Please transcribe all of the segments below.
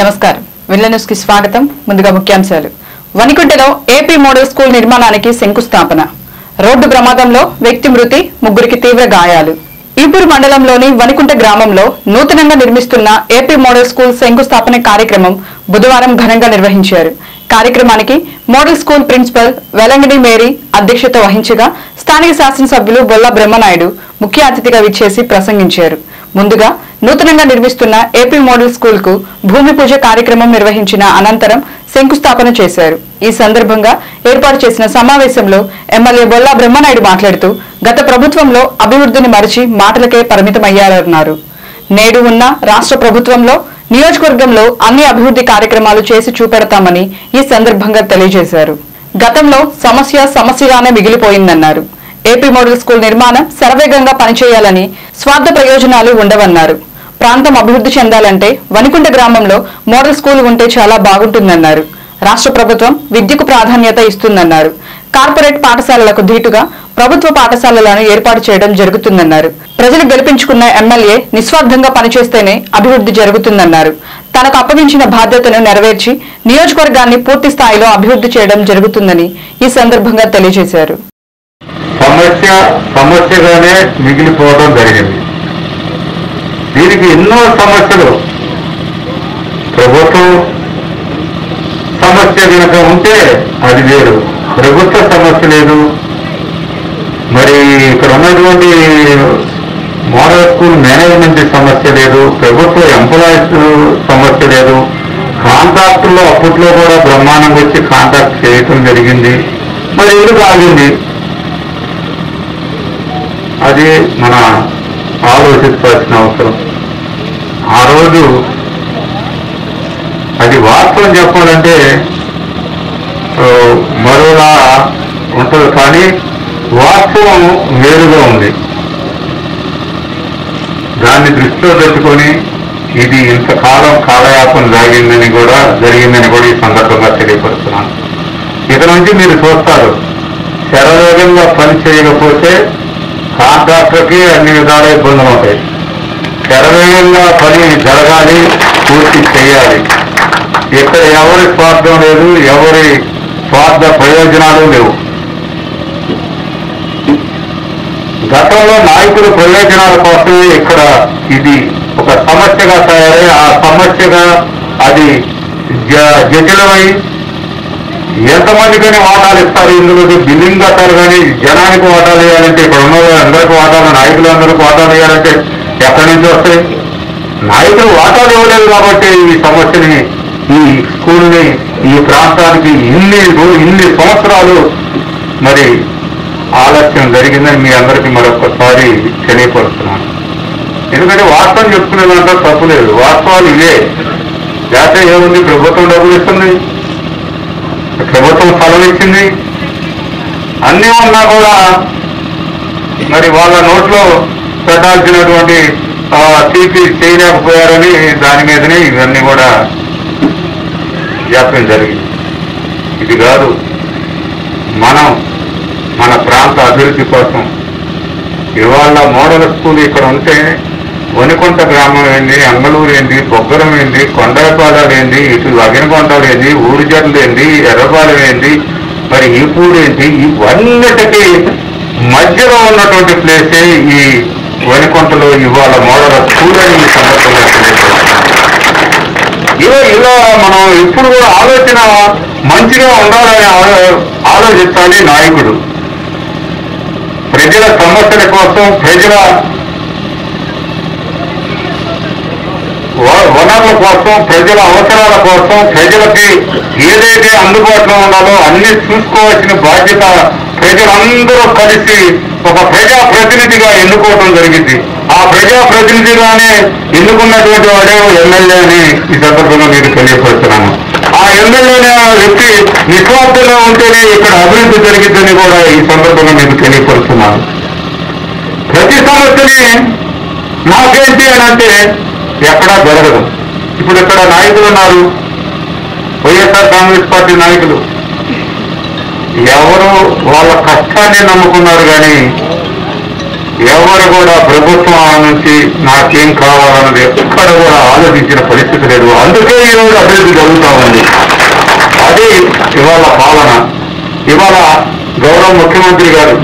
నమస్కారం villa news కి స్వాగతం ముందుగా ముఖ్యాంశాలు వనికుంటలో ఏపీ మోడల్ స్కూల్ నిర్మాణానికి శంకుస్థాపన రోడ్డు ప్రమాదంలో వ్యక్తి మృతి ముగ్గురికి తీవ్ర గాయాలు ఈపూరు మండలంలోని వనికుంట గ్రామంలో నూతనంగా నిర్మిస్తున్న ఏపీ మోడల్ స్కూల్ శంకుస్థాపన కార్యక్రమం బుధవారం ఘనంగా నిర్వహించారు కార్యక్రమానికి model school principal Velangini Mary అధ్యక్షత వహించగా స్థానిక శాసనసభ్యులు బొల్ల బ్రహ్మనాయుడు ముఖ్య అతిథిగా విచ్చేసి ప్రసంగించారు ముందుగా నూతనంగా నిర్మిస్తున్న ఏపీ మోడల్ స్కూల్ కు భూమి పూజ కార్యక్రమం నిర్వహించిన అనంతరం శంకుస్థాపన చేశారు ఈ సందర్భంగా ఏర్పాటు చేసిన సమావేశంలో ఎమ్మెల్యే బొల్లా బ్రహ్మనాయుడు మాట్లాడుతూ గత ప్రభుత్వంలో అభివృద్ధిని మరిచి మాటలకే పరిమితమయ్యారన్నారు నేడు ఉన్న రాష్ట్ర ప్రభుత్వంలో నియోజకవర్గంలో అన్ని అభివృద్ధి కార్యక్రమాలు చేసి చూపెడతామని ఈ సందర్భంగా తెలియజేశారు గతంలో సమస్య సమస్యగానే మిగిలిపోయిందన్నారు ఏపీ మోడల్ స్కూల్ నిర్మాణం శరవేగంగా పనిచేయాలని స్వార్థ ప్రయోజనాలు ఉండవన్నారు ప్రాంతం అభివృద్ధి చెందాలంటే వనికుంట గ్రామంలో మోడల్ స్కూల్ ఉంటే చాలా బాగుంటుందన్నారు రాష్ట్ర ప్రభుత్వం విద్యకు ప్రాధాన్యత ఇస్తుందన్నారు కార్పొరేట్ పాఠశాలలకు ధీటుగా ప్రభుత్వ పాఠశాలలను ఏర్పాటు చేయడం జరుగుతుందన్నారు ప్రజలు గెలిపించుకున్న ఎమ్మెల్యే నిస్వార్థంగా పనిచేస్తేనే అభివృద్ధి జరుగుతుందన్నారు తనకు అప్పగించిన బాధ్యతను నెరవేర్చి నియోజకవర్గాన్ని పూర్తి స్థాయిలో అభివృద్ధి చేయడం జరుగుతుందని ఈ సందర్భంగా తెలియజేశారు సమస్య సమస్యగానే మిగిలిపోవడం జరిగింది దీనికి ఎన్నో సమస్యలు ప్రభుత్వం సమస్య కనుక ఉంటే అది వేరు ప్రభుత్వ సమస్య లేదు మరి ఇక్కడ ఉన్నటువంటి మోడల్ స్కూల్ మేనేజ్మెంట్ సమస్య లేదు ప్రభుత్వ ఎంప్లాయీస్ సమస్య లేదు కాంట్రాక్టుల్లో అప్పట్లో కూడా బ్రహ్మాండంగా వచ్చి కాంట్రాక్ట్ చేయటం జరిగింది మరి ఇల్లు కాగింది అది మన ఆలోచించాల్సిన అవసరం ఆ రోజు అది వాస్తవం చెప్పాలంటే ఆ, మరోలా ఉంటుంది కానీ వాస్తవం వేరుగా ఉంది దాన్ని దృష్టిలో పెట్టుకొని ఇది ఇంతకాలం కాలయాపన జరిగిందని కూడా జరిగిందని కూడా ఈ సందర్భంగా తెలియపరుస్తున్నాను ఇక నుంచి మీరు చూస్తారు శరవేగంగా పని చేయకపోతే కాంట్రాక్టర్కి అన్ని విధాల ఇబ్బందులు ఉంటాయి శరవేగంగా పని జరగాలి పూర్తి చేయాలి ఇక్కడ ఎవరి స్వార్థం లేదు ఎవరి స్వార్థ ప్రయోజనాలు లేవు గతంలో నాయకుల ప్రయోజనాల కోసమే ఇక్కడ ఇది ఒక సమస్యగా తయారై ఆ సమస్యగా అది జ- జటిలమై ఎంతమందికని వాటాలు ఇస్తారు ఇందులోకి బిల్లింగ్ కట్టాలి కానీ జనానికి వాటాలు వేయాలంటే ఇక్కడ ఉన్న అందరికి వాటాలు నాయకులందరికీ వాటాలు వేయాలంటే ఎక్కడి నుంచి వస్తాయి నాయకులు వాటాలు ఇవ్వలేదు కాబట్టి ఈ సమస్యని ఈ స్కూల్ని ఈ ప్రాంతానికి ఇన్ని రో- ఇన్ని సంవత్సరాలు మరి ఆలస్యం జరిగిందని మీ అందరికీ మరొకసారి తెలియపరుస్తున్నాను ఎందుకంటే వాస్తవం చెప్పుకునే దాంట్లో తప్పు లేదు వాస్తవాలు ఇవే లేకపోతే ఏముంది ప్రభుత్వం డబ్బులు ఇస్తుంది ప్రభుత్వం స్థలం ఇచ్చింది అన్నీ ఉన్నా కూడా మరి వాళ్ళ నోట్లో పెట్టాల్సినటువంటి ఆ, తీపి చేయలేకపోయారని దాని మీదనే ఇవన్నీ కూడా జాప్యం జరిగింది ఇది కాదు మనం మన ప్రాంత అభివృద్ధి కోసం ఇవాళ మోడల్ స్కూల్ ఇక్కడ ఉంటే వనికొంట గ్రామం ఏంది అంగళూరు ఏంది బొగ్గరం ఏంది కొండపాలెం ఏంది ఇటు అగినకొండలు ఏంది ఊరిజర్లు ఏంది ఎర్రపాలెం ఏంది మరి ఈపూరు ఏంటి ఇవన్నిటికీ మధ్యలో ఉన్నటువంటి ప్లేసే ఈ వనికొంటలో ఇవాళ మోడల్ స్కూల్ అని ఈ సందర్భంగా తెలియజేస్తున్నాను. ఇలా ఇలా మనం ఎప్పుడు కూడా ఆలోచన మంచిగా ఉండాలని ఆలో- ఆలోచించాలి నాయకుడు ప్రజల సమస్యల కోసం ప్రజల వ- వనరుల కోసం ప్రజల అవసరాల కోసం ప్రజలకి ఏదైతే అందుబాటులో ఉండాలో అన్ని చూసుకోవాల్సిన బాధ్యత ప్రజలందరూ కలిసి ఒక ప్రజా ప్రతినిధిగా ఎన్నుకోవడం జరిగింది ఆ ప్రజా ప్రతినిధిగానే ఎన్నుకున్నటువంటి వాడే ఎమ్మెల్యే అని ఈ సందర్భంగా మీకు తెలియపరుస్తున్నాను ఆ ఎమ్మెల్యే అనే వ్యక్తి నిస్వార్థంగా ఉంటేనే ఇక్కడ అభివృద్ధి జరిగిద్దని కూడా ఈ సందర్భంగా మీకు తెలియపరుస్తున్నాను ప్రతి సమస్యని నాకేంటి అని అంటే ఎక్కడా జరగదు ఇప్పుడు ఇక్కడ నాయకులు ఉన్నారు వైఎస్ఆర్ కాంగ్రెస్ పార్టీ నాయకులు ఎవరు వాళ్ళ కష్టాన్ని నమ్ముకున్నారు కానీ ఎవరు కూడా ప్రభుత్వం నుంచి నాకేం కావాలన్నది ఎక్కడ కూడా ఆలోచించిన పరిస్థితి లేదు అందుకే ఈరోజు అభివృద్ధి జరుగుతూ ఉంది అది ఇవాళ పాలన ఇవాళ గౌరవ ముఖ్యమంత్రి గారు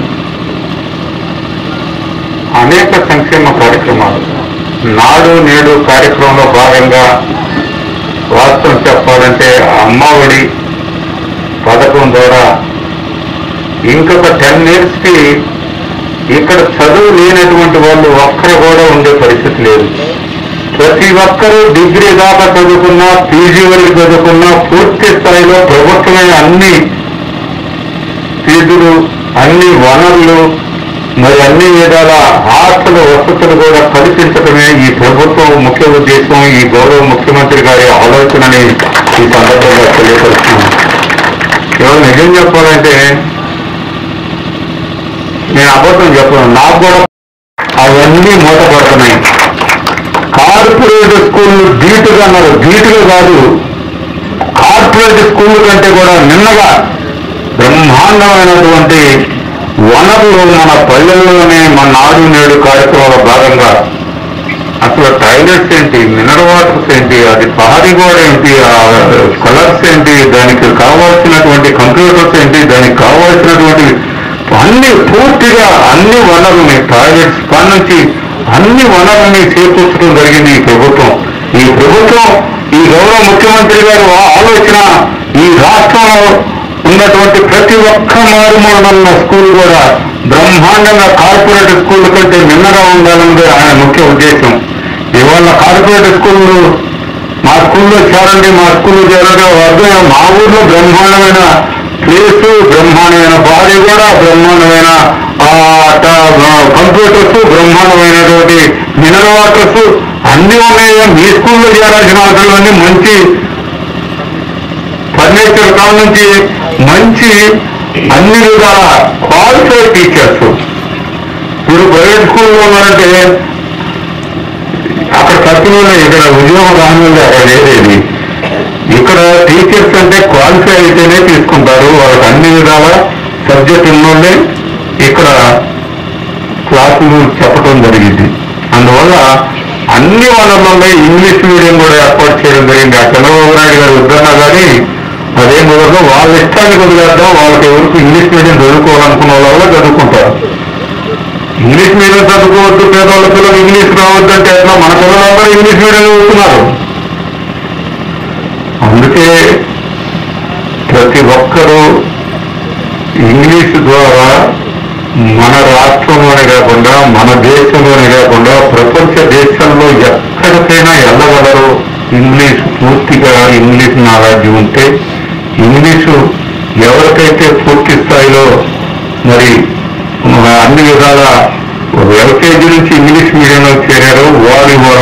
అనేక సంక్షేమ కార్యక్రమాలు నాడు నేడు కార్యక్రమంలో భాగంగా వాస్తవం చెప్పాలంటే అమ్మఒడి పథకం ద్వారా ఇంకొక టెన్ ఇయర్స్కి ఇక్కడ చదువు లేనటువంటి వాళ్ళు ఒక్కరు కూడా ఉండే పరిస్థితి లేదు ప్రతి ఒక్కరూ డిగ్రీ దాకా చదువుకున్నా పీజీ వరకు చదువుకున్నా పూర్తి స్థాయిలో ప్రభుత్వమే అన్ని ఫీజులు అన్ని వనరులు మరి అన్ని విధాల హాస్టల్ వసతులు కూడా కల్పించడమే ఈ ప్రభుత్వం ముఖ్య ఉద్దేశం ఈ గౌరవ ముఖ్యమంత్రి గారి ఆలోచనని ఈ సందర్భంగా తెలియపరుస్తున్నాను ఎవరు నిజం చెప్పాలంటే నేను అబద్ధం చెప్పను నాకు కూడా అవన్నీ మూతపడుతున్నాయి కార్పొరేట్ స్కూల్ ధీటుగా అన్నారు ధీటుగా కాదు కార్పొరేట్ స్కూల్ కంటే కూడా నిన్నగా బ్రహ్మాండమైనటువంటి వనరులు మన పల్లెల్లోనే మన నాడు నేడు కార్యక్రమంలో భాగంగా అసలు టాయిలెట్స్ ఏంటి మినరల్ వాటర్స్ ఏంటి అది పహరీ గోడ ఏంటి కలర్స్ ఏంటి దానికి కావాల్సినటువంటి కంప్యూటర్స్ ఏంటి దానికి కావాల్సినటువంటి అన్ని పూర్తిగా అన్ని వనరుల్ని టాయిలెట్స్ పని నుంచి అన్ని వనరుల్ని చేకూర్చడం జరిగింది ఈ ప్రభుత్వం ఈ ప్రభుత్వం ఈ గౌరవ ముఖ్యమంత్రి గారు ఆలోచన ఈ రాష్ట్రంలో ఉన్నటువంటి ప్రతి ఒక్క మారుమూలన్న స్కూల్ కూడా బ్రహ్మాండంగా కార్పొరేట్ స్కూల్ కంటే మిన్నగా ఉండాలన్నది ఆయన ముఖ్య ఉద్దేశం ఇవాళ కార్పొరేట్ స్కూళ్ళు మా స్కూల్లో చేరండి మా స్కూల్లో చేరండి అర్థం మా ఊర్లో బ్రహ్మాండమైన ప్లేస్ బ్రహ్మాండమైన బాడీ కూడా బ్రహ్మాండమైన ఆ, ట- కంప్యూటర్స్ బ్రహ్మాండమైనటువంటి మినరల్ వాటర్స్ అన్ని ఉన్నాయి మీ స్కూల్లో చేరాల్సిన అవసరం మంచి ఫర్నిచర్ కాడ నుంచి మంచి అన్ని విధాల క్వాలిఫైడ్ టీచర్స్ మీరు ప్రైవేట్ స్కూల్లో ఉన్నారంటే అక్కడ కత్తిలో ఇక్కడ ఉద్యోగం రానుంది అక్కడ లేదేది ఇక్కడ టీచర్స్ అంటే క్వాలిఫై అయితేనే తీసుకుంటారు వాళ్ళకి అన్ని విధాల సబ్జెక్ట్ ఉన్నోళ్ళే ఇక్కడ క్లాసులు చెప్పడం జరిగింది అందువల్ల అన్ని వనరులలో ఇంగ్లీష్ మీడియం కూడా ఏర్పాటు చేయడం జరిగింది ఆ చంద్రబాబు నాయుడు గారు వద్దన్నా కానీ అదేం కుదరదు వాళ్ళ ఇష్టానికి వదిలేద్దాం వాళ్ళకి ఎవరికి ఇంగ్లీష్ మీడియం చదువుకోవాలనుకున్న వాళ్ళు చదువుకుంటారు ఇంగ్లీష్ మీడియం చదువుకోవద్దు పేదవాళ్ళ పిల్లలు ఇంగ్లీష్ రావద్దు అంటే ఎట్లా మన పిల్లలందరూ ఇంగ్లీష్ మీడియం చదువుతున్నారు అందుకే ప్రతి ఒక్కరూ ఇంగ్లీష్ ద్వారా మన రాష్ట్రంలోనే కాకుండా మన దేశంలోనే కాకుండా ప్రపంచ దేశాల్లో ఎక్కడికైనా వెళ్ళగలరు ఇంగ్లీష్ పూర్తిగా ఇంగ్లీష్ నాలెడ్జ్ ఉంటే ఇంగ్లీషు ఎవరికైతే పూర్తి స్థాయిలో మరి అన్ని విధాల ఎల్కేజీ నుంచి ఇంగ్లీష్ మీడియంలో చేరారో వారు ఇవాళ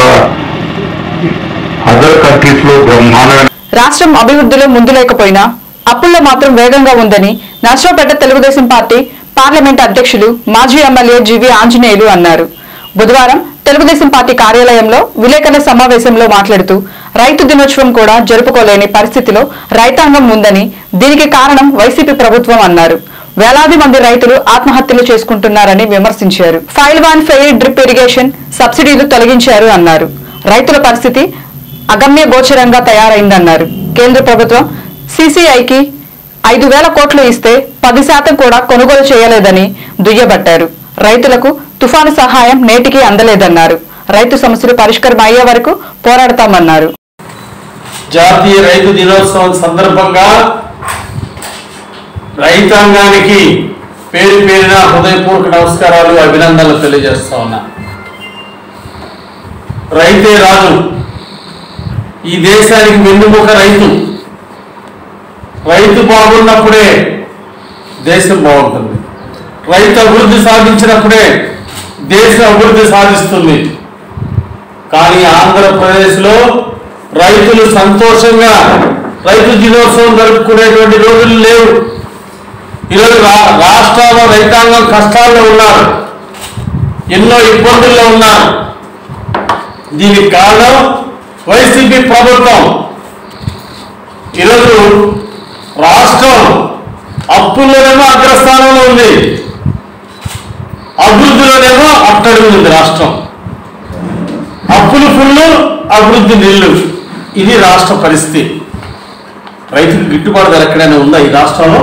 అదర్ కంట్రీస్ లో బ్రహ్మాండమైన రాష్ట్రం అభివృద్ధిలో ముందు లేకపోయినా అప్పుల్లో మాత్రం వేగంగా ఉందని నర్సరావుపేట తెలుగుదేశం పార్టీ పార్లమెంట్ అధ్యక్షులు మాజీ ఎమ్మెల్యే జీవి ఆంజనేయులు అన్నారు బుధవారం తెలుగుదేశం పార్టీ కార్యాలయంలో విలేకరుల సమావేశంలో మాట్లాడుతూ రైతు దినోత్సవం కూడా జరుపుకోలేని పరిస్థితిలో రైతాంగం ఉందని దీనికి కారణం వైసీపీ ప్రభుత్వం అన్నారు వేలాది మంది రైతులు ఆత్మహత్యలు చేసుకుంటున్నారని విమర్శించారు ఫైల్ వన్ ఫెయిర్ డ్రిప్ ఇరిగేషన్ సబ్సిడీలు తొలగించారు అన్నారు రైతుల పరిస్థితి అగమ్య గోచరంగా తయారైందన్నారు కేంద్ర ప్రభుత్వం సీసీఐకి ఐదు వేల కోట్లు ఇస్తే పది శాతం కూడా కొనుగోలు చేయలేదని దుయ్యబట్టారు రైతులకు తుఫాను సహాయం నేటికి అందలేదన్నారు రైతు సమస్యలు పరిష్కారం అయ్యే వరకు పోరాడతామన్నారు జాతీయ రైతు దినోత్సవం సందర్భంగా రైతాంగానికి పేరు పేరున హృదయపూర్వక నమస్కారాలు అభినందనలు తెలియజేస్తా ఉన్నా రైతే రాజు ఈ దేశానికి వెన్నుముక రైతు రైతు బాగున్నప్పుడే దేశం బాగుంటుంది రైతు అభివృద్ధి సాధించినప్పుడే దేశం అభివృద్ధి సాధిస్తుంది కానీ ఆంధ్రప్రదేశ్లో రైతులు సంతోషంగా రైతు దినోత్సవం జరుపుకునేటువంటి రోజులు లేవు ఈరోజు రా రాష్ట్రాల్లో రైతాంగం కష్టాల్లో ఉన్నారు ఎన్నో ఇబ్బందుల్లో ఉన్నారు దీనికి కారణం వైసీపీ ప్రభుత్వం ఈరోజు రాష్ట్రం అప్పుల్లోనేమో అగ్రస్థానంలో ఉంది అభివృద్ధిలోనేమో అట్టడుగు ఉంది రాష్ట్రం అప్పులు ఫుల్లు అభివృద్ధి నిల్లు ఇది రాష్ట్ర పరిస్థితి రైతుకు గిట్టుబాటు ధర ఎక్కడైనా ఉందా ఈ రాష్ట్రంలో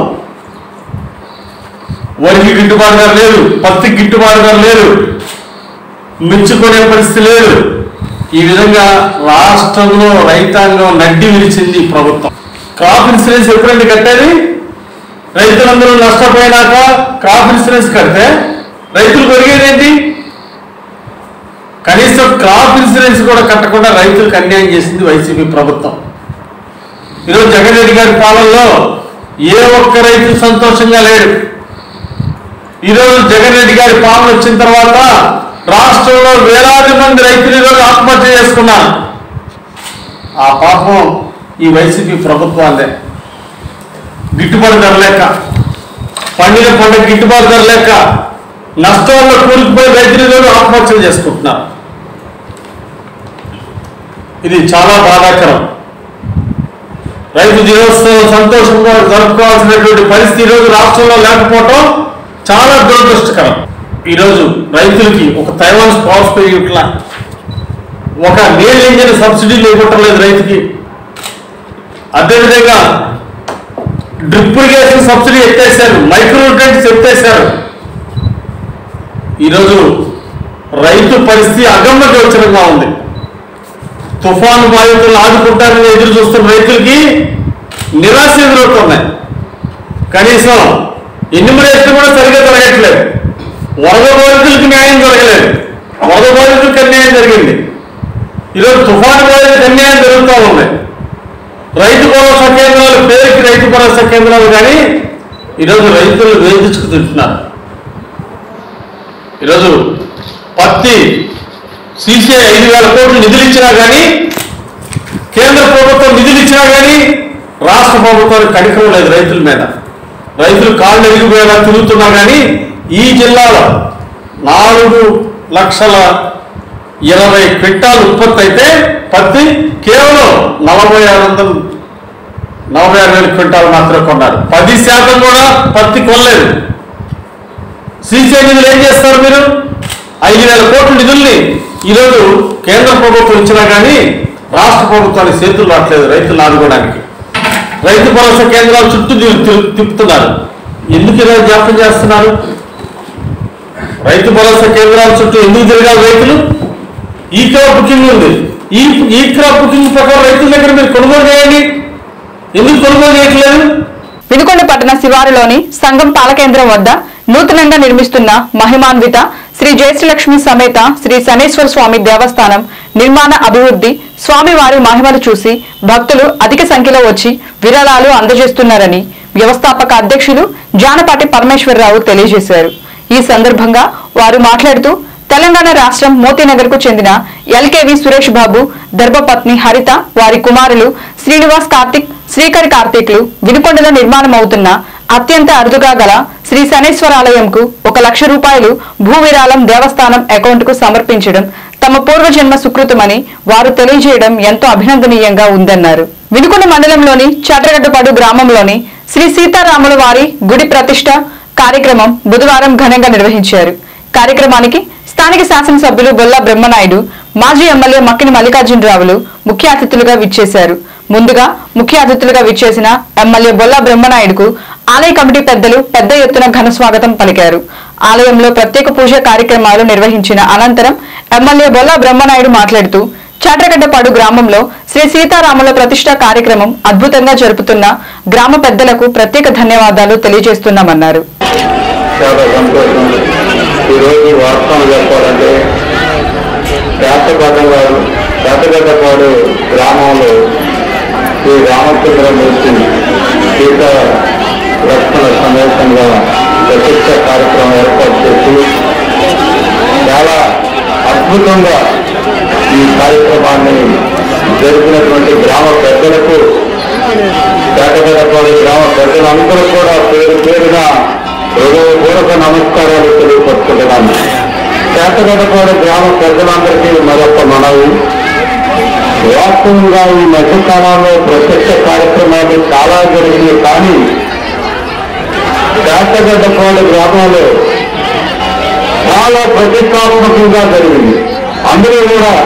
వరికి గిట్టుబాటు ధర లేదు పత్తికి గిట్టుబాటు ధర లేదు మెచ్చుకునే పరిస్థితి లేదు ఈ విధంగా రాష్ట్రంలో రైతాంగం నడ్డి విరిచింది ఈ ప్రభుత్వం క్రాప్ ఇన్సూరెన్స్ ఎప్పుడండి కట్టేది రైతులందరూ నష్టపోయినాక క్రాప్ ఇన్సూరెన్స్ కడితే రైతులు కొరిగేది ఏంటి కనీసం క్రాప్ ఇన్సూరెన్స్ కూడా కట్టకుండా రైతులకు అన్యాయం చేసింది వైసీపీ ప్రభుత్వం ఈరోజు జగన్ రెడ్డి గారి పాలనలో ఏ ఒక్క రైతు సంతోషంగా లేడు ఈరోజు జగన్ రెడ్డి గారి పాలన వచ్చిన తర్వాత రాష్ట్రంలో వేలాది మంది రైతులు ఈరోజు ఆత్మహత్య చేసుకున్నారు ఆ పాపం ఈ వైసీపీ ప్రభుత్వాలే గిట్టుబాటు ధర లేక పండిన పంట గిట్టుబాటు ధర లేక నష్టాల్లో కూలిపోయి రైతులు ఈరోజు ఆత్మహత్యలు చేసుకుంటున్నారు ఇది చాలా బాధాకరం రైతు దినోత్సవం సంతోషంగా జరుపుకోవాల్సినటువంటి పరిస్థితి ఈరోజు రాష్ట్రంలో లేకపోవటం చాలా దురదృష్టకరం ఈరోజు రైతులకి ఒక తైవాన్స్ పవర్ స్పేయట్లా ఒక నీళ్ళ ఇంజిన్ సబ్సిడీలు ఇవ్వటం లేదు రైతుకి అదేవిధంగా డ్రిప్ ఇరిగేషన్ సబ్సిడీ ఎత్తేసారు మైక్రో న్యూట్రియన్స్ ఎత్తేసారు ఈరోజు రైతు పరిస్థితి అగమ్య గోచరంగా ఉంది తుఫాను బాధితులను ఆదుకుంటారని ఎదురు చూస్తున్న రైతులకి నిరాశ ఎదురవుతున్నాయి కనీసం ఎన్నిమిడేషన్ కూడా సరిగ్గా జరగట్లేదు వరద బాధితులకి న్యాయం జరగలేదు వరద బాధితులకు అన్యాయం జరిగింది ఈరోజు తుఫాను బాధితులకు అన్యాయం జరుగుతూ ఉంది రైతు భరోసా కేంద్రాలు పేరుకి రైతు భరోసా కేంద్రాలు కానీ ఈరోజు రైతులు వేధించుకు తింటున్నారు ఈరోజు పత్తి సీసీ ఐదు వేల కోట్లు నిధులు ఇచ్చినా కానీ కేంద్ర ప్రభుత్వం నిధులు ఇచ్చినా కానీ రాష్ట్ర ప్రభుత్వానికి కనికరం లేదు రైతుల మీద రైతులు కాళ్ళు ఎరిగిపోయేలా తిరుగుతున్నా కానీ ఈ జిల్లాలో నాలుగు లక్షల ఇరవై క్వింటాల్ ఉత్పత్తి అయితే పత్తి కేవలం నలభై ఆరు వందలు నలభై ఆరు వేల క్వింటాల్ మాత్రమే కొన్నారు పది శాతం కూడా పత్తి కొనలేదు సీసీ నిధులు ఏం చేస్తారు మీరు ఐదు వేల కోట్ల నిధుల్ని ఈరోజు కేంద్ర ప్రభుత్వం ఇచ్చినా కానీ రాష్ట్ర ప్రభుత్వానికి చేతులు రావట్లేదు రైతులు ఆదుకోవడానికి రైతు భరోసా కేంద్రాల చుట్టూ తి- తి- తిప్పుతున్నారు ఎందుకు ఇలా జ్ఞాపకం చేస్తున్నారు రైతు భరోసా కేంద్రాల చుట్టూ ఎందుకు తిరగాలి రైతులు ఈ క్రాప్ బుకింగ్ ఉంది ఈ ఈ క్రాప్ బుకింగ్ ప్రకారం రైతుల దగ్గర మీరు కొనుగోలు చేయండి ఎందుకు కొనుగోలు చేయట్లేదు వినుకొండ పట్టణ శివారులోని సంఘం పాలకేంద్రం వద్ద నూతనంగా నిర్మిస్తున్న మహిమాన్విత శ్రీ జయశ్రీలక్ష్మి సమేత శ్రీ శనేశ్వర స్వామి దేవస్థానం నిర్మాణ అభివృద్ధి స్వామివారి మహిమలు చూసి భక్తులు అధిక సంఖ్యలో వచ్చి విరాళాలు అందజేస్తున్నారని వ్యవస్థాపక అధ్యక్షులు జానపాటి పరమేశ్వరరావు తెలియజేశారు ఈ సందర్భంగా వారు మాట్లాడుతూ తెలంగాణ రాష్ట్రం మోతీనగర్ కు చెందిన ఎల్కేవి సురేష్ బాబు ధర్మపత్ని హరిత వారి కుమారులు శ్రీనివాస్ కార్తిక్ శ్రీకర్ కార్తీక్లు వినుకొండలో నిర్మాణం అవుతున్న అత్యంత అరుదుగా గల శ్రీ శనేశ్వరాలయంకు ఒక లక్ష రూపాయలు భూ విరాళం దేవస్థానం అకౌంట్ కు సమర్పించడం తమ పూర్వజన్మ సుకృతమని వారు తెలియజేయడం ఎంతో అభినందనీయంగా ఉందన్నారు వినుకొండ మండలంలోని చట్రగడ్డపాడు గ్రామంలోని శ్రీ సీతారాముల వారి గుడి ప్రతిష్ట కార్యక్రమం బుధవారం ఘనంగా నిర్వహించారు కార్యక్రమానికి స్థానిక శాసనసభ్యులు బొల్లా బ్రహ్మనాయుడు మాజీ ఎమ్మెల్యే మక్కిన మల్లికార్జునరావులు ముఖ్య అతిథులుగా విచ్చేశారు ముందుగా ముఖ్య అతిథులుగా విచ్చేసిన ఎమ్మెల్యే బొల్లా బ్రహ్మనాయుడుకు ఆలయ కమిటీ పెద్దలు పెద్ద ఎత్తున ఘన స్వాగతం పలికారు ఆలయంలో ప్రత్యేక పూజ కార్యక్రమాలు నిర్వహించిన అనంతరం ఎమ్మెల్యే బొల్లా బ్రహ్మనాయుడు మాట్లాడుతూ చాట్రగడ్డపాడు గ్రామంలో శ్రీ సీతారాముల ప్రతిష్ట కార్యక్రమం అద్భుతంగా జరుపుతున్న గ్రామ పెద్దలకు ప్రత్యేక ధన్యవాదాలు తెలియజేస్తున్నామన్నారు చాలా సంతోషం ఈరోజు వాస్తవం చెప్పాలంటే శాతగడ్డగా శాతగడ్డపాడు గ్రామంలో శ్రీ రామచంద్రమూర్తి సీత లక్ష్మణ సమేతంగా ప్రతిష్ట కార్యక్రమం ఏర్పాటు చేసి చాలా అద్భుతంగా ఈ కార్యక్రమాన్ని జరిపినటువంటి గ్రామ పెద్దలకు శాతగడ్డపాడు గ్రామ పెద్దలందరూ కూడా పేరు పేరున హృదయపూర్వక నమస్కారాలు తెలియపరుచుకుంటున్నాను శాతగడపాడు గ్రామ ప్రజలందరికీ మరొక మనవి వాస్తవంగా ఈ మధ్యకాలంలో ప్రత్యక్ష కార్యక్రమాలు చాలా జరిగినాయి కానీ శాతగడ్డపాడు గ్రామంలో చాలా ప్రతిష్టాత్మకంగా జరిగింది అందులో కూడా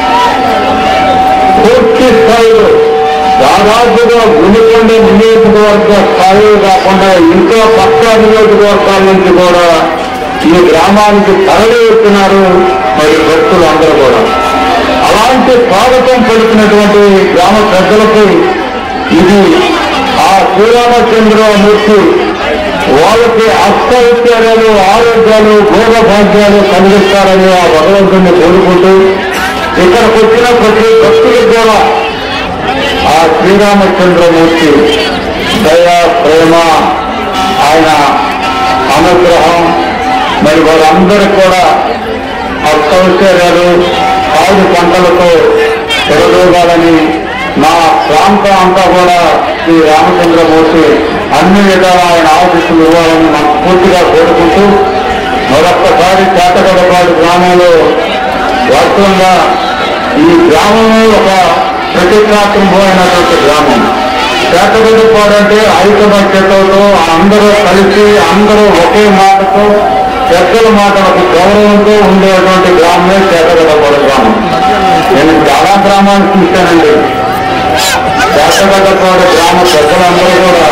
పూర్తి స్థాయిలో దాదాపుగా గుడికొండ నియోజకవర్గ స్థాయి కాకుండా ఇంకా పక్క నియోజకవర్గాల నుంచి కూడా ఈ గ్రామానికి తరలి వస్తున్నారు మరి భక్తులు అందరూ కూడా అలాంటి స్వాగతం పలికినటువంటి గ్రామ పెద్దలకు ఇది ఆ శ్రీరామచంద్రమూర్తి వాళ్ళకి అష్టైశ్వర్యాలు ఆరోగ్యాలు భోగభాగ్యాలు కలిగిస్తారని ఆ భగవంతుని కోరుకుంటూ ఇక్కడికి వచ్చిన ప్రతి భక్తులకు కూడా ఆ శ్రీరామచంద్రమూర్తి దయ ప్రేమ ఆయన అనుగ్రహం మరి వారందరూ కూడా అష్టైశ్వర్యాలు ఆరు పంటలతో ఎరదోగాలని మా ప్రాంతం అంతా కూడా శ్రీ రామచంద్రమూర్తి అన్ని విధాలా ఆయన ఆశిస్తులు ఇవ్వాలని మనం పూర్తిగా కోరుకుంటూ మరొక్కసారి చేతగడపాడు గ్రామంలో వాస్తవంగా ఈ గ్రామమే ఒక ప్రతిష్టాత్మకమైనటువంటి గ్రామం చేతగడపాడు అంటే ఐకమత్యతతో అందరూ కలిసి అందరూ ఒకే మాటతో పెద్దల మాటలకు గౌరవంతో ఉండేటువంటి గ్రామమే చేతగడపాడు గ్రామం నేను చాలా గ్రామాలు చూశానండి చేతగడపాడు గ్రామ పెద్దలందరూ కూడా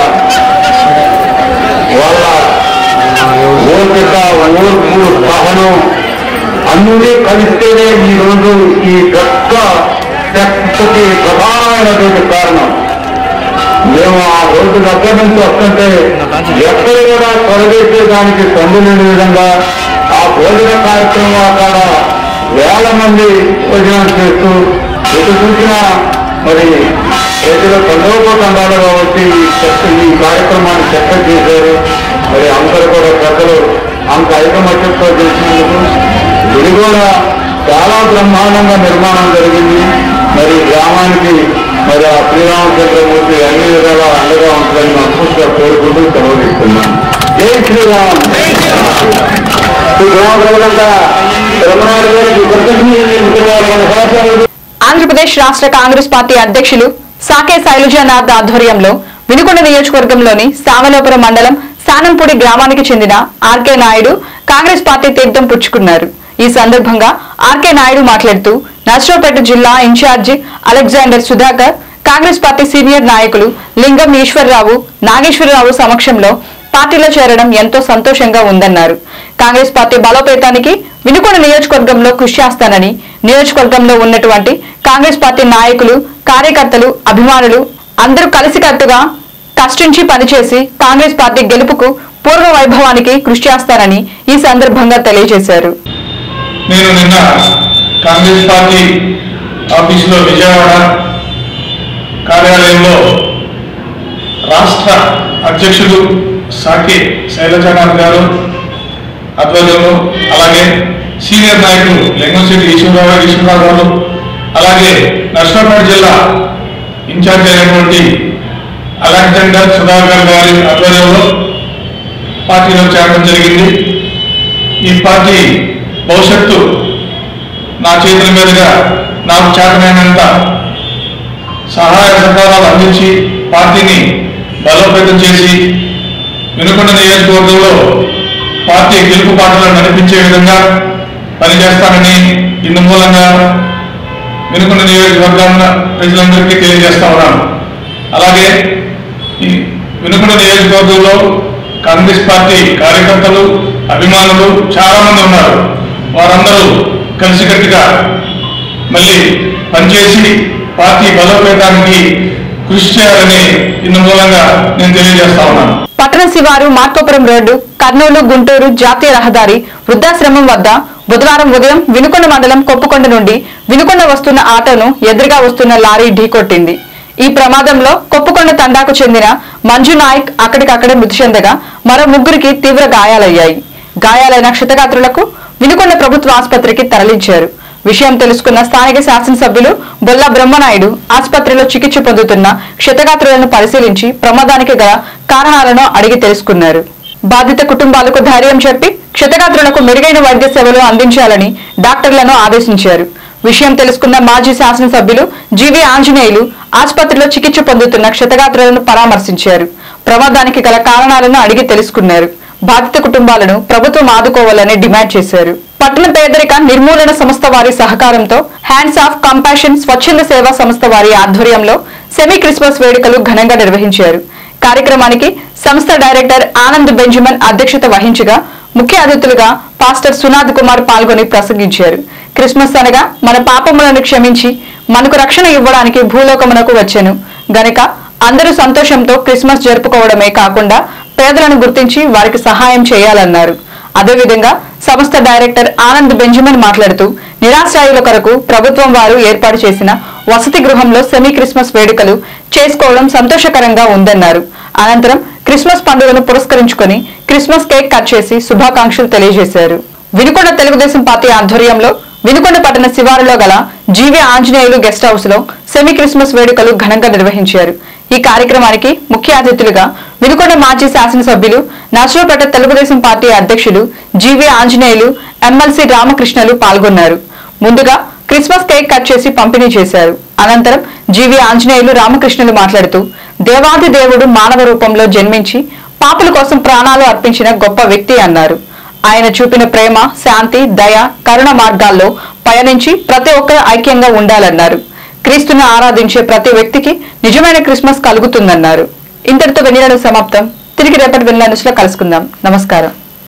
వాళ్ళ ఓపిక ఓర్పు సహనం అన్నీ కలిస్తేనే ఈ రోజు ఈ గొప్ప శక్తికి ప్రధానమైనటువంటి కారణం మేము ఆ రోడ్డు దగ్గర నుంచి వస్తుంటే ఎక్కడ కూడా తొలగేసే దానికి సందు లేని విధంగా ఆ భోజన కార్యక్రమం అక్కడ వేల మంది భోజనం చేస్తూ ఎటు చూసినా మరి ప్రజలు తండోపతండాలు కాబట్టి ఈ చర్చ ఈ కార్యక్రమాన్ని చర్చ చేశారు మరి అందరూ కూడా ప్రజలు అంత ఐకమత్యంతో చేసినందుకు ఇది కూడా చాలా బ్రహ్మాండంగా నిర్మాణం జరిగింది మరి గ్రామానికి మరి ఆ శ్రీరామచంద్రమూర్తి అన్ని విధాలా అండగా ఉంటుందని మనస్ఫూర్తిగా కోరుకుంటూ సెలవుస్తున్నాను జై శ్రీరామ్ ఈ గ్రామ ప్రజలంతా బ్రహ్మనాయుడు గారికి కృతజ్ఞతలు ఆంధ్రప్రదేశ్ రాష్ట్ర కాంగ్రెస్ పార్టీ అధ్యక్షులు సాకే శైలజానాథ్ ఆధ్వర్యంలో వినుకొండ నియోజకవర్గంలోని సామలోపురం మండలం సానంపూడి గ్రామానికి చెందిన ఆర్కే నాయుడు కాంగ్రెస్ పార్టీ తీర్థం పుచ్చుకున్నారు ఈ సందర్భంగా ఆర్కే నాయుడు మాట్లాడుతూ నర్సరావుపేట జిల్లా incharge Alexander Sudhakar Congress party senior నాయకులు లింగం ఈశ్వరరావు నాగేశ్వరరావు సమక్షంలో పార్టీలో చేరడం ఎంతో సంతోషంగా ఉందన్నారు కాంగ్రెస్ పార్టీ బలోపేతానికి వినుకొండ నియోజకవర్గంలో కృషి చేస్తానని నియోజకవర్గంలో ఉన్నటువంటి కాంగ్రెస్ పార్టీ నాయకులు కార్యకర్తలు అభిమానులు అందరూ కలిసికట్టుగా కష్టించి పనిచేసి కాంగ్రెస్ పార్టీ గెలుపుకు పూర్వ వైభవానికి కృషి చేస్తానని ఈ సందర్భంగా తెలియజేశారు నేను నిన్న కాంగ్రెస్ పార్టీ ఆఫీసులో విజయవాడ కార్యాలయంలో రాష్ట్ర అధ్యక్షుడు సాకి శైలజానాథ్ గారు ఆధ్వర్యంలో అలాగే సీనియర్ నాయకులు లింగంశెట్టి ఈశ్వరరావు ఈశ్వరరావు గారు అలాగే నర్సరావుపేట జిల్లా ఇన్ఛార్జ్ అయినటువంటి అలెగ్జాండర్ సుధాకర్ గారి ఆధ్వర్యంలో పార్టీలో చేరడం జరిగింది ఈ పార్టీ భవిష్యత్తు నా చేతుల మీదుగా నాకు చేతనైనంత సహాయ సహకారాలు అందించి పార్టీని బలోపేతం చేసి వినుకొండ నియోజకవర్గంలో పార్టీ గెలుపు పాటలను నడిపించే విధంగా పనిచేస్తానని ఇందు మూలంగా వినుకొండ నియోజకవర్గాన్న ప్రజలందరికీ తెలియజేస్తా ఉన్నాను అలాగే ఈ వినుకొండ నియోజకవర్గంలో కాంగ్రెస్ పార్టీ కార్యకర్తలు అభిమానులు చాలా మంది ఉన్నారు వారందరూ కలిసికట్టుగా మళ్ళీ పనిచేసి పార్టీ బలోపేతానికి కృషి చేయాలని ఇందు మూలంగా నేను తెలియజేస్తా ఉన్నాను పట్టణ శివారు మార్కోపురం రోడ్డు కర్నూలు గుంటూరు జాతీయ రహదారి వృద్ధాశ్రమం వద్ద బుధవారం ఉదయం వినుకొండ మండలం కొప్పుకొండ నుండి వినుకొండ వస్తున్న ఆటోను ఎదురుగా వస్తున్న లారీ ఢీకొట్టింది ఈ ప్రమాదంలో కొప్పుకొండ తండాకు చెందిన మంజు నాయక్ అక్కడికక్కడే మృతి చెందగా మరో ముగ్గురికి తీవ్ర గాయాలయ్యాయి గాయాలైన క్షతగాత్రులకు వినుకొండ ప్రభుత్వ ఆసుపత్రికి తరలించారు విషయం తెలుసుకున్న స్థానిక శాసనసభ్యులు బొల్లా బ్రహ్మనాయుడు ఆసుపత్రిలో చికిత్స పొందుతున్న క్షతగాత్రులను పరిశీలించి ప్రమాదానికి గల కారణాలను అడిగి తెలుసుకున్నారు బాధిత కుటుంబాలకు ధైర్యం చెప్పి క్షతగాత్రులకు మెరుగైన వైద్య సేవలు అందించాలని డాక్టర్లను ఆదేశించారు విషయం తెలుసుకున్న మాజీ శాసనసభ్యులు జీవి ఆంజనేయులు ఆసుపత్రిలో చికిత్స పొందుతున్న క్షతగాత్రులను పరామర్శించారు ప్రమాదానికి గల కారణాలను అడిగి తెలుసుకున్నారు బాధిత కుటుంబాలను ప్రభుత్వం ఆదుకోవాలని డిమాండ్ చేశారు పట్టణ పేదరిక నిర్మూలన సంస్థ వారి సహకారంతో హ్యాండ్స్ ఆఫ్ కంపాషన్ స్వచ్ఛంద సేవా సంస్థ వారి ఆధ్వర్యంలో సెమీ క్రిస్మస్ వేడుకలు ఘనంగా నిర్వహించారు కార్యక్రమానికి సంస్థ డైరెక్టర్ ఆనంద్ బెంజమిన్ అధ్యక్షత వహించగా ముఖ్య అతిథులుగా పాస్టర్ సునాద్ కుమార్ పాల్గొని ప్రసంగించారు క్రిస్మస్ అనగా మన పాపములను క్షమించి మనకు రక్షణ ఇవ్వడానికి భూలోకమునకు వచ్చెను గనుక అందరూ సంతోషంతో క్రిస్మస్ జరుపుకోవడమే కాకుండా పేదలను గుర్తించి వారికి సహాయం చేయాలన్నారు అదేవిధంగా సంస్థ డైరెక్టర్ ఆనంద్ బెంజమిన్ మాట్లాడుతూ నిరాశ్రాయుల కొరకు ప్రభుత్వం వారు ఏర్పాటు చేసిన వసతి గృహంలో సెమీ క్రిస్మస్ వేడుకలు చేసుకోవడం సంతోషకరంగా ఉందన్నారు అనంతరం క్రిస్మస్ పండుగను పురస్కరించుకొని క్రిస్మస్ కేక్ కట్ చేసి శుభాకాంక్షలు తెలియజేశారు వినుకొండ తెలుగుదేశం పార్టీ ఆధ్వర్యంలో వినుకొండ పట్టణ శివారులో గల జీవి ఆంజనేయులు గెస్ట్ హౌస్ లో సెమీ క్రిస్మస్ వేడుకలు ఘనంగా నిర్వహించారు ఈ కార్యక్రమానికి ముఖ్య అతిథులుగా వినుకొండ మాజీ శాసనసభ్యులు నర్సరావుపేట తెలుగుదేశం పార్టీ అధ్యక్షులు జీవి ఆంజనేయులు ఎమ్మెల్సీ రామకృష్ణలు పాల్గొన్నారు ముందుగా క్రిస్మస్ కేక్ కట్ చేసి పంపిణీ చేశారు అనంతరం జీవి ఆంజనేయులు రామకృష్ణులు మాట్లాడుతూ దేవాది దేవుడు మానవ రూపంలో జన్మించి పాపుల కోసం ప్రాణాలు అర్పించిన గొప్ప వ్యక్తి అన్నారు ఆయన చూపిన ప్రేమ శాంతి దయ కరుణ మార్గాల్లో పయనించి ప్రతి ఒక్కరు ఐక్యంగా ఉండాలన్నారు క్రీస్తును ఆరాధించే ప్రతి వ్యక్తికి నిజమైన క్రిస్మస్ కలుగుతుందన్నారు ఇంతటితో వెన్నెలను సమాప్తం తిరిగి రేపటి వెన్నెల లో కలుసుకుందాం నమస్కారం